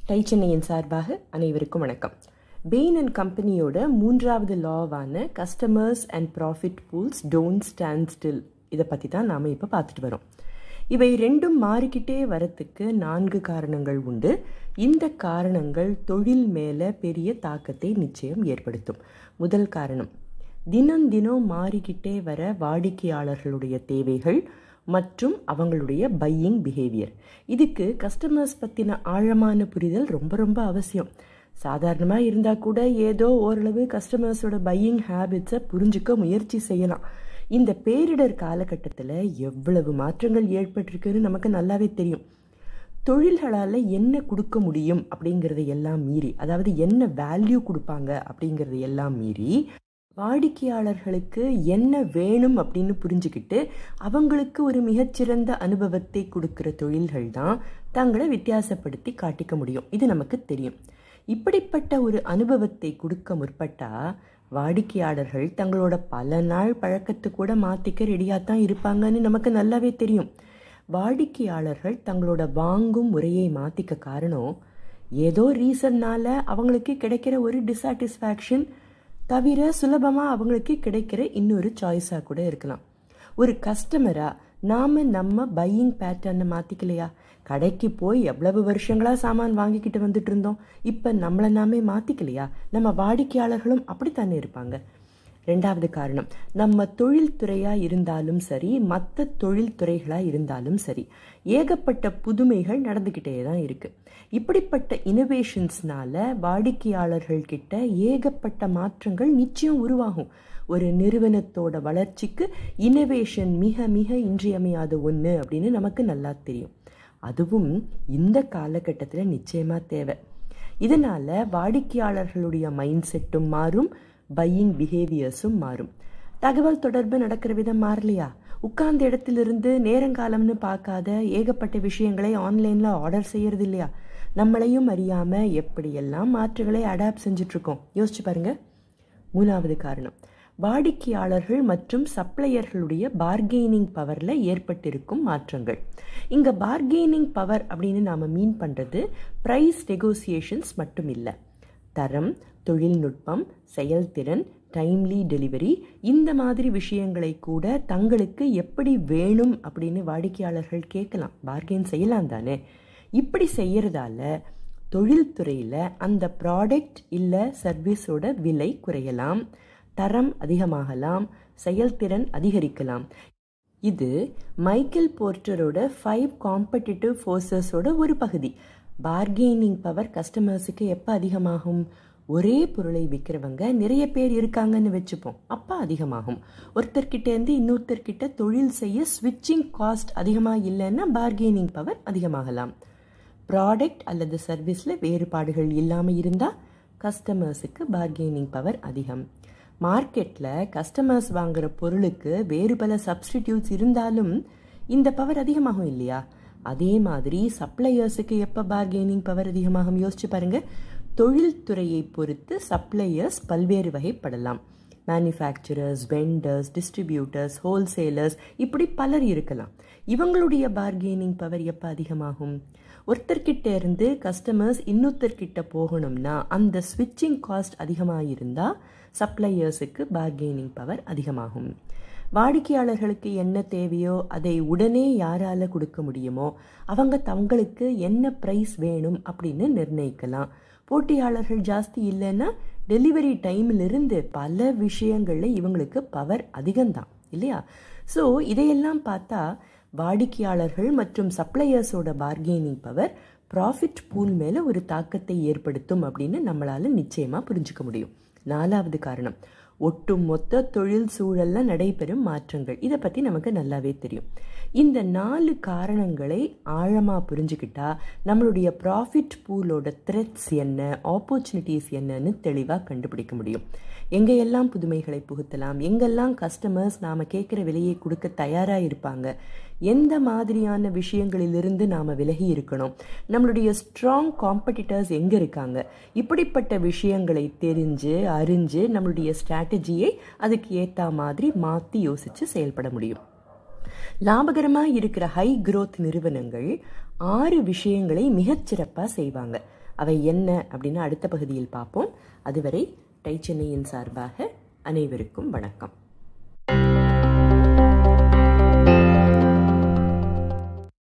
tie சென்னையின் சார்பாக அனைவருக்கும் வணக்கம் பெயின் அண்ட் கம்பெனியோட மூன்றாவது லாவான customers and profit pools don't stand still இதை பற்றி தான் நாம் இப்போ பார்த்துட்டு வரோம் இவை ரெண்டும் மாறிக்கிட்டே வரத்துக்கு நான்கு காரணங்கள் உண்டு இந்த காரணங்கள் தொழில் மேலே பெரிய தாக்கத்தை நிச்சயம் ஏற்படுத்தும் முதல் காரணம் தினம் தினம் மாறிக்கிட்டே வர வாடிக்கையாளர்களுடைய தேவைகள் மற்றும் அவங்களுடைய பையிங் பிஹேவியர் இதுக்கு கஸ்டமர்ஸ் பற்றின ஆழமான புரிதல் ரொம்ப ரொம்ப அவசியம் சாதாரணமாக இருந்தால் கூட ஏதோ ஓரளவு கஸ்டமர்ஸோட பையிங் ஹேபிட்ஸை புரிஞ்சுக்க முயற்சி செய்யலாம் இந்த பேரிடர் காலகட்டத்தில் எவ்வளவு மாற்றங்கள் ஏற்பட்டிருக்குன்னு நமக்கு நல்லாவே தெரியும் தொழில்களால் என்ன கொடுக்க முடியும் அப்படிங்கிறத எல்லாம் மீறி அதாவது என்ன வேல்யூ கொடுப்பாங்க அப்படிங்கிறத எல்லாம் மீறி வாடிக்கையாளர்களுக்கு என்ன வேணும் அப்படின்னு புரிஞ்சுக்கிட்டு அவங்களுக்கு ஒரு மிகச்சிறந்த அனுபவத்தை கொடுக்குற தொழில்கள் தான் தங்களை வித்தியாசப்படுத்தி காட்டிக்க முடியும் இது நமக்கு தெரியும் இப்படிப்பட்ட ஒரு அனுபவத்தை கொடுக்க முற்பட்டா வாடிக்கையாளர்கள் தங்களோட பல நாள் பழக்கத்தை கூட மாற்றிக்க ரெடியாக தான் இருப்பாங்கன்னு நமக்கு நல்லாவே தெரியும் வாடிக்கையாளர்கள் தங்களோட வாங்கும் முறையை மாற்றிக்க காரணம் ஏதோ ரீசன்னால் அவங்களுக்கு கிடைக்கிற ஒரு டிசாட்டிஸ்ஃபேக்ஷன் தவிர சுலபமாக அவங்களுக்கு கிடைக்கிற இன்னொரு சாய்ஸாக கூட இருக்கலாம் ஒரு கஸ்டமராக நாம் நம்ம பையிங் பேட்டர்னை மாற்றிக்கலையா கடைக்கு போய் எவ்வளவு வருஷங்களாக சாமான் வாங்கிக்கிட்டு வந்துட்டு இருந்தோம் இப்போ நம்மளை நாமே மாற்றிக்கலையா நம்ம வாடிக்கையாளர்களும் அப்படித்தானே இருப்பாங்க ரெண்டாவது காரணம் நம்ம தொழில்துறையாக இருந்தாலும் சரி மற்ற தொழில்துறைகளாக இருந்தாலும் சரி ஏகப்பட்ட புதுமைகள் நடந்துக்கிட்டே தான் இருக்குது இப்படிப்பட்ட இனோவேஷன்ஸ்னால வாடிக்கையாளர்கள் கிட்ட ஏகப்பட்ட மாற்றங்கள் நிச்சயம் உருவாகும் ஒரு நிறுவனத்தோட வளர்ச்சிக்கு இனோவேஷன் மிக மிக இன்றியமையாத ஒன்று அப்படின்னு நமக்கு நல்லா தெரியும் அதுவும் இந்த காலகட்டத்தில் நிச்சயமாக தேவை இதனால் வாடிக்கையாளர்களுடைய மைண்ட் செட்டும் மாறும் பையிங் பிஹேவியர்ஸும் மாறும் தகவல் தொடர்பு நடக்கிற விதம் மாறலையா உட்கார்ந்த இடத்திலிருந்து நேரங்காலம்னு பார்க்காத ஏகப்பட்ட விஷயங்களை ஆன்லைனில் ஆர்டர் செய்யறது இல்லையா நம்மளையும் அறியாமல் எப்படியெல்லாம் மாற்றுகளை அடாப்ட் செஞ்சிட்ருக்கோம் யோசிச்சு பாருங்க மூணாவது காரணம் வாடிக்கையாளர்கள் மற்றும் சப்ளையர்களுடைய பார்கெய்னிங் பவரில் ஏற்பட்டிருக்கும் மாற்றங்கள் இங்கே பார்கெய்னிங் பவர் அப்படின்னு நாம் மீன் பண்ணுறது ப்ரைஸ் நெகோசியேஷன்ஸ் மட்டும் இல்லை தரம் தொழில்நுட்பம் செயல்திறன் டைம்லி டெலிவரி இந்த மாதிரி விஷயங்களை கூட தங்களுக்கு எப்படி வேணும் அப்படின்னு வாடிக்கையாளர்கள் கேட்கலாம் பார்கெயின் செய்யலாம் தானே இப்படி செய்யறதால தொழில்துறையில் அந்த ப்ராடக்ட் இல்லை சர்வீஸோட விலை குறையலாம் தரம் அதிகமாகலாம் செயல்திறன் அதிகரிக்கலாம் இது மைக்கேல் போர்ட்டரோட ஃபைவ் காம்படிட்டிவ் ஃபோர்ஸஸோட ஒரு பகுதி பார்கெய்னிங் பவர் கஸ்டமர்ஸுக்கு எப்போ அதிகமாகும் ஒரே பொருளை விற்கிறவங்க நிறைய பேர் இருக்காங்கன்னு வச்சுப்போம் அப்போ அதிகமாகும் ஒருத்தர்கிட்டேருந்து இன்னொருத்தர்கிட்ட தொழில் செய்ய ஸ்விட்சிங் காஸ்ட் அதிகமாக இல்லைன்னா பார்கெய்னிங் பவர் அதிகமாகலாம் ப்ராடக்ட் அல்லது சர்வீஸில் வேறுபாடுகள் இல்லாமல் இருந்தால் கஸ்டமர்ஸுக்கு பார்கெய்னிங் பவர் அதிகம் மார்க்கெட்டில் கஸ்டமர்ஸ் வாங்குகிற பொருளுக்கு வேறு பல சப்ஸ்டிடியூட்ஸ் இருந்தாலும் இந்த பவர் அதிகமாகும் இல்லையா அதே மாதிரி சப்ளையர்ஸுக்கு எப்போ பார்கெய்னிங் பவர் அதிகமாகும் யோசிச்சு பாருங்க தொழில்துறையை பொறுத்து சப்ளையர்ஸ் பல்வேறு வகைப்படலாம் மேனுஃபேக்சரர்ஸ் வெண்டர்ஸ் டிஸ்ட்ரிபியூட்டர்ஸ் ஹோல்சேலர்ஸ் இப்படி பலர் இருக்கலாம் இவங்களுடைய பார்கெய்னிங் பவர் எப்போ அதிகமாகும் ஒருத்தர்கிட்ட இருந்து கஸ்டமர்ஸ் இன்னொருத்தர்கிட்ட போகணும்னா அந்த ஸ்விட்சிங் காஸ்ட் அதிகமாக இருந்தால் சப்ளையர்ஸுக்கு பார்கெய்னிங் பவர் அதிகமாகும் வாடிக்கையாளர்களுக்கு என்ன தேவையோ அதை உடனே யாரால கொடுக்க முடியுமோ அவங்க தங்களுக்கு என்ன ப்ரைஸ் வேணும் அப்படின்னு நிர்ணயிக்கலாம் போட்டியாளர்கள் ஜாஸ்தி இல்லைன்னா டெலிவரி டைமிலிருந்து பல விஷயங்களில் இவங்களுக்கு பவர் அதிகம்தான் இல்லையா ஸோ இதையெல்லாம் பார்த்தா வாடிக்கையாளர்கள் மற்றும் சப்ளையர்ஸோட பார்கெய்னிங் பவர் ப்ராஃபிட் பூல் மேலே ஒரு தாக்கத்தை ஏற்படுத்தும் அப்படின்னு நம்மளால் நிச்சயமாக புரிஞ்சுக்க முடியும் நாலாவது காரணம் ஒட்டுமொத்த தொழில் சூழல்ல நடைபெறும் மாற்றங்கள் இதை பற்றி நமக்கு நல்லாவே தெரியும் இந்த நாலு காரணங்களை ஆழமாக புரிஞ்சுக்கிட்டா நம்மளுடைய ப்ராஃபிட் பூலோட த்ரெட்ஸ் என்ன ஆப்பர்ச்சுனிட்டிஸ் என்னன்னு தெளிவாக கண்டுபிடிக்க முடியும் எங்கெல்லாம் புதுமைகளை புகுத்தலாம் எங்கெல்லாம் கஸ்டமர்ஸ் நாம் கேட்குற விலையை கொடுக்க தயாராக இருப்பாங்க எந்த மாதிரியான விஷயங்களிலிருந்து நாம் விலகி இருக்கணும் நம்மளுடைய ஸ்ட்ராங் காம்படிட்டர்ஸ் எங்கே இருக்காங்க இப்படிப்பட்ட விஷயங்களை தெரிஞ்சு அறிஞ்சு நம்மளுடைய ஸ்ட்ராட்டஜியை அதுக்கு ஏற்ற மாதிரி மாற்றி யோசித்து செயல்பட முடியும் லாபகரமாக இருக்கிற ஹை growth நிறுவனங்கள் ஆறு விஷயங்களை மிகச்சிறப்பாக செய்வாங்க அவை என்ன அப்படின்னு அடுத்த பகுதியில் பார்ப்போம் அதுவரை டை சென்னையின் சார்பாக அனைவருக்கும் வணக்கம்